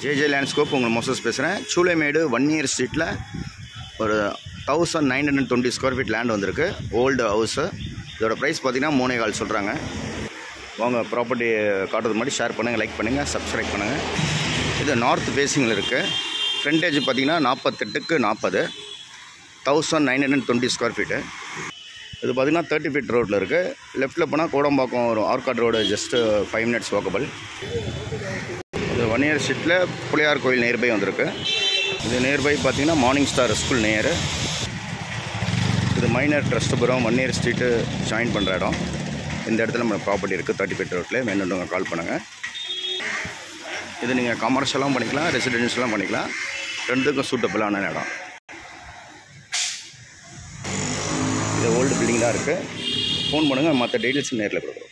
JJ landscape உங்கள் Moses பேசுகிறேன் Choolaimedu one year ஸ்ட்ரீட்டில் ஒரு thousand nine hundred twenty square feet land வந்திருக்கு ஓல்டு ஹவுஸு இதோட ப்ரைஸ் பார்த்தீங்கன்னா மூணே கால் சொல்கிறாங்க வாங்க ப்ராப்பர்ட்டி காட்டுறது மாதிரி ஷேர் பண்ணுங்கள் லைக் பண்ணுங்கள் சப்ஸ்கிரைப் பண்ணுங்கள் இது நார்த் ஃபேஸிங்கில் இருக்குது ஃப்ரண்டேஜ் பார்த்தீங்கன்னா நாற்பத்தெட்டுக்கு நாற்பது thousand nine hundred twenty square feet இது பார்த்தீங்கன்னா தேர்ட்டி ஃபீட் ரோட்டில் இருக்குது லெஃப்ட்டில் போனால் கோடம்பாக்கம் வரும் Arcot road just five minutes walkable இது ஒன் இயர் ஸ்ட்ரீட்டில் புளியார் கோயில் நியர்பை வந்திருக்கு இது நியர்பை பார்த்தீங்கன்னா மார்னிங் ஸ்டார் ஸ்கூல் நியர் இது minor Trustpuram one year street join பண்ணுற இடம் இந்த இடத்துல நம்ம ப்ராப்பர்ட்டி இருக்குது தேர்ட்டி ஃபீட் ரோட்டில் வேணுன்றவங்க கால் பண்ணுங்கள் இது நீங்கள் கமர்ஷியலாகவும் பண்ணிக்கலாம் ரெசிடென்ஷியலாகவும் பண்ணிக்கலாம் ரெண்டுக்கும் சூட்டபிளான இடம் இது ஓல்டு பில்டிங் தான் இருக்குது ஃபோன் பண்ணுங்கள் மற்ற டீட்டெயில்ஸ் நேரில் கொடுக்குறோம்